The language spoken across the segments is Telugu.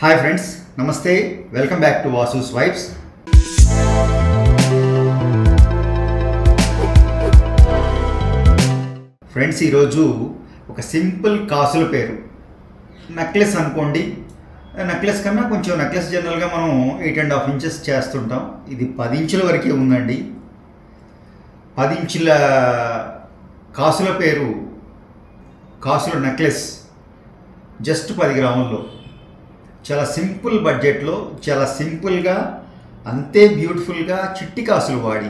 హాయ్ ఫ్రెండ్స్ నమస్తే welcome back to Vasu's vibes friends ఈరోజు ఒక సింపుల్ కాసుల పేరు నెక్లెస్ అనుకోండి నెక్లెస్ కన్నా కొంచెం నెక్లెస్ జనరల్గా మనం ఎయిట్ అండ్ హాఫ్ ఇంచెస్ చేస్తుంటాం ఇది పది ఇంచుల వరకే ఉందండి పది ఇంచుల కాసుల పేరు కాసుల నెక్లెస్ జస్ట్ పది గ్రాముల్లో చాలా సింపుల్ బడ్జెట్లో చాలా సింపుల్గా అంతే బ్యూటిఫుల్గా చిట్టి కాసులు వాడి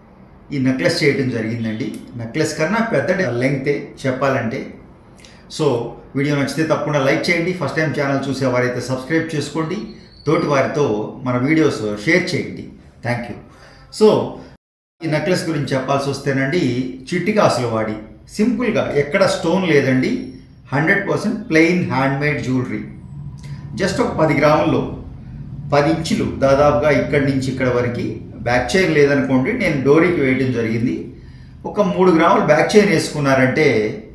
ఈ నెక్లెస్ చేయడం జరిగిందండి నెక్లెస్ కన్నా పెద్ద లెంగ్తే చెప్పాలంటే సో వీడియో నచ్చితే తప్పకుండా లైక్ చేయండి ఫస్ట్ టైం ఛానల్ చూసే వారైతే సబ్స్క్రైబ్ చేసుకోండి తోటి వారితో మన వీడియోస్ షేర్ చేయండి థ్యాంక్ యూ సో ఈ నెక్లెస్ గురించి చెప్పాల్సి వస్తేనండి చిట్టి కాసులు వాడి సింపుల్గా ఎక్కడ స్టోన్ లేదండి hundred percent plain handmade jewellery just ఒక పది గ్రాముల్లో పది ఇంచులు దాదాపుగా ఇక్కడి నుంచి ఇక్కడ వరకు బ్యాక్ చైన్ లేదనుకోండి నేను డోరీకి వేయడం జరిగింది ఒక మూడు గ్రాములు బ్యాక్ చైన్ వేసుకున్నారంటే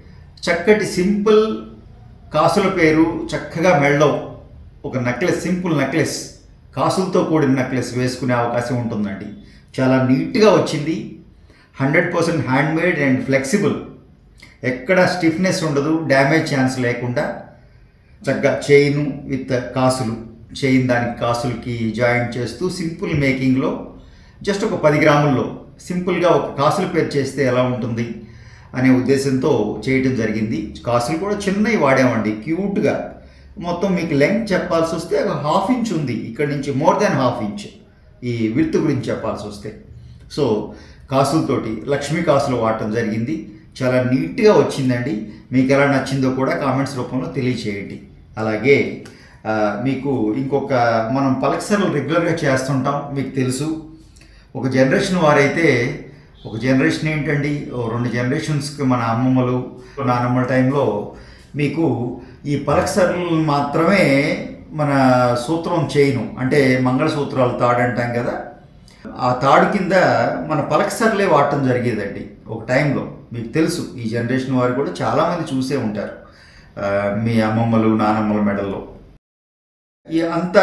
చక్కటి సింపుల్ కాసుల పేరు చక్కగా మెళ్ళో ఒక నెక్లెస్ సింపుల్ నెక్లెస్ కాసులతో కూడిన నెక్లెస్ వేసుకునే అవకాశం ఉంటుందండి చాలా నీట్గా వచ్చింది hundred percent handmade and flexible ఎక్కడ స్టిఫ్నెస్ ఉండదు డ్యామేజ్ ఛాన్స్ లేకుండా చక్కగా చైను విత్ కాసులు చైన్ దానికి కాసులకి జాయింట్ చేస్తూ సింపుల్ మేకింగ్లో జస్ట్ ఒక పది గ్రాముల్లో సింపుల్గా ఒక కాసుల పేరు చేస్తే ఎలా ఉంటుంది అనే ఉద్దేశంతో చేయటం జరిగింది కాసులు కూడా చిన్నవి వాడామండి క్యూట్గా మొత్తం మీకు లెంగ్త్ చెప్పాల్సి వస్తే ఒక హాఫ్ ఇంచ్ ఉంది ఇక్కడ నుంచి మోర్ దాన్ హాఫ్ ఇంచ్ ఈ విర్త్ గురించి చెప్పాల్సి వస్తే సో కాసులతోటి లక్ష్మీ కాసులు వాడటం జరిగింది చాలా నీట్గా వచ్చిందండి మీకు ఎలా నచ్చిందో కూడా కామెంట్స్ రూపంలో తెలియచేయండి అలాగే ఆ, మీకు ఇంకొక మనం పలక్సర్లు రెగ్యులర్గా చేస్తుంటాం మీకు తెలుసు ఒక జనరేషన్ వారైతే ఒక జనరేషన్ ఏంటండి ఓ రెండు జనరేషన్స్కి మన అమ్మమ్మలు నానమ్మల టైంలో మీకు ఈ పలక్సర్లు మాత్రమే మన సూత్రం చేయను అంటే మంగళసూత్రాలు తాడు అంటాం కదా ఆ తాడు కింద మన పలక్సర్లే వాడటం జరిగేదండి ఒక టైంలో మీకు తెలుసు ఈ జనరేషన్ వారు కూడా చాలామంది చూసే ఉంటారు ఆ, మీ అమ్మమ్మలు నానమ్మల మెడల్లో ఈ అంత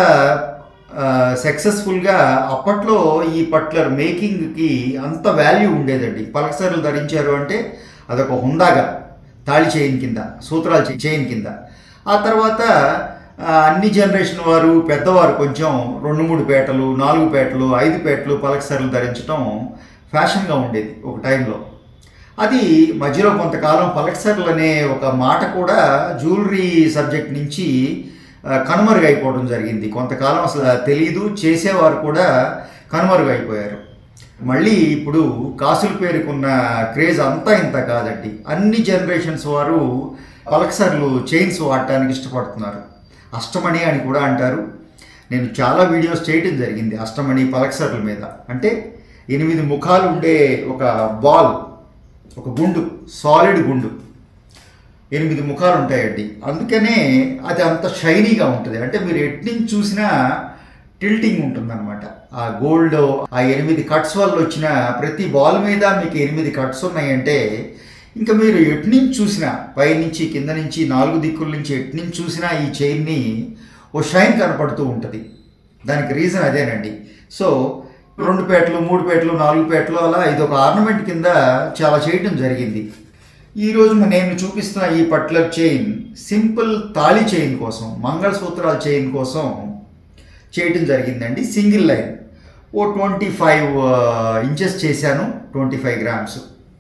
సక్సెస్ఫుల్గా అప్పట్లో ఈ పట్లర్ మేకింగ్కి అంత వాల్యూ ఉండేదండి పలకసర్లు ధరించారు అంటే అదొక హుందాగా తాళి చైన్ కింద సూత్రాలు చే- చైన్ కింద ఆ తర్వాత ఆ, అన్ని జనరేషన్ వారు పెద్దవారు కొంచెం రెండు మూడు పేటలు నాలుగు పేటలు ఐదు పేటలు పలకసర్లు ధరించడం ఫ్యాషన్గా ఉండేది ఒక టైంలో అది మధ్యలో కొంతకాలం పలక్సర్లు అనే ఒక మాట కూడా జ్యువెలరీ సబ్జెక్ట్ నుంచి ఆ, కనుమరుగైపోవడం జరిగింది కొంతకాలం అసలు తెలియదు చేసేవారు కూడా కనుమరుగైపోయారు మళ్ళీ ఇప్పుడు కాసుల పేరుకున్న క్రేజ్ అంతా ఇంత కాదండి అన్ని జనరేషన్స్ వారు పలక్సర్లు చైన్స్ వాడటానికి ఇష్టపడుతున్నారు అష్టమణి అని కూడా అంటారు నేను చాలా వీడియోస్ చేయడం జరిగింది అష్టమణి పలక్సర్ల మీద అంటే ఎనిమిది ముఖాలు ఉండే ఒక బాల్ ఒక గుండు సాలిడ్ గుండు ఎనిమిది ముఖాలు ఉంటాయండి అందుకనే అది అంత షైనీగా ఉంటుంది అంటే మీరు ఎట్నుంచి చూసినా టిల్టింగ్ ఉంటుందన్నమాట ఆ గోల్డ్ ఆ ఎనిమిది కట్స్ వల్ల వచ్చిన ప్రతి బాల్ మీద మీకు ఎనిమిది కట్స్ ఉన్నాయంటే ఇంకా మీరు ఎట్నుంచి చూసినా పైనుంచి కింద నుంచి నాలుగు దిక్కుల నుంచి ఎట్నుంచి చూసినా ఈ చైన్ని ఓ షైన్ కనపడుతూ ఉంటుంది దానికి రీజన్ అదేనండి సో రెండు పేటలు మూడు పేటలు నాలుగు పేటలు అలా ఇది ఒక ఆర్నమెంట్ కింద చాలా చేయటం జరిగింది ఈరోజు నేను చూపిస్తున్న ఈ పట్లర్ చైన్ సింపుల్ తాళి చైన్ కోసం మంగళసూత్రాల చైన్ కోసం చేయటం జరిగిందండి సింగిల్ లైన్ ఓ ట్వంటీ ఫైవ్ ఇంచెస్ చేశాను twenty five grams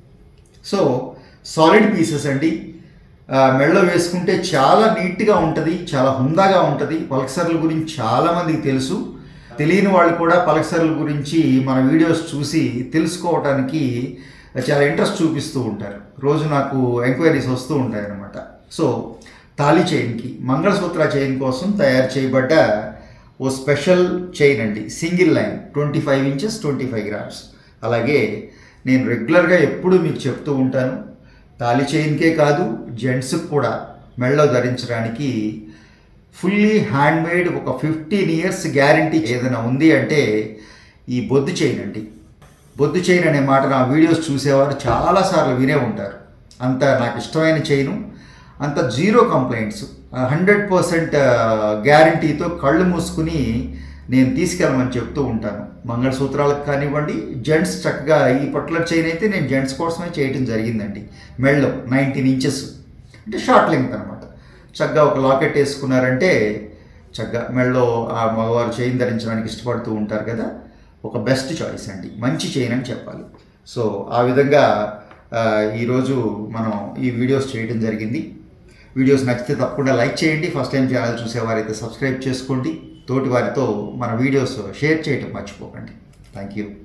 so solid pieces అండి ఆ, మెడలో వేసుకుంటే చాలా నీట్గా ఉంటుంది చాలా హుందాగా ఉంటుంది పలక్సర్ల గురించి చాలామందికి తెలుసు తెలియని వాళ్ళు కూడా పలక్సర్ల గురించి మన వీడియోస్ చూసి తెలుసుకోవటానికి చాలా ఇంట్రెస్ట్ చూపిస్తూ ఉంటారు రోజు నాకు ఎంక్వైరీస్ వస్తూ ఉంటాయి అన్నమాట సో తాళి చైన్కి మంగళసూత్ర చైన్ కోసం తయారు చేయబడ్డ ఓ స్పెషల్ చైన్ అండి single line twenty five inches twenty five grams అలాగే నేను రెగ్యులర్గా ఎప్పుడు మీకు చెప్తూ ఉంటాను తాళి చైన్కే కాదు జెంట్స్కి కూడా మెడలో ధరించడానికి ఫుల్లీ హ్యాండ్మేడ్ ఒక ఫిఫ్టీన్ ఇయర్స్ గ్యారంటీ ఏదైనా ఉంది అంటే ఈ బొద్దు చైన్ అండి బొద్దు చైన్ అనే మాట నా వీడియోస్ చూసేవారు చాలాసార్లు వినే ఉంటారు అంత నాకు ఇష్టమైన చైను అంత జీరో కంప్లైంట్స్ హండ్రెడ్ పర్సెంట్ గ్యారంటీతో కళ్ళు మూసుకుని నేను తీసుకెళ్ళమని చెప్తూ ఉంటాను మంగళసూత్రాలకు కానివ్వండి జెంట్స్ చక్కగా ఈ పర్టికులర్ చైన్ అయితే నేను జెంట్స్ కోసమే చేయడం జరిగిందండి మెళ్ళో నైన్టీన్ ఇంచెస్ అంటే షార్ట్ లెంగ్త్ అనమాట చక్కగా ఒక లాకెట్ వేసుకున్నారంటే చక్కగా మెళ్ళో ఆ మగవారు చైన్ ధరించడానికి ఇష్టపడుతూ ఉంటారు కదా ఒక బెస్ట్ చాయిస్ అండి మంచి చైన్ అని చెప్పాలి సో ఆ విధంగా ఆ, ఈరోజు మనం ఈ వీడియోస్ చేయడం జరిగింది వీడియోస్ నచ్చితే తప్పకుండా లైక్ చేయండి ఫస్ట్ టైం ఛానల్ చూసేవారైతే సబ్స్క్రైబ్ చేసుకోండి తోటి వారితో మన వీడియోస్ షేర్ చేయటం మర్చిపోకండి థ్యాంక్ యూ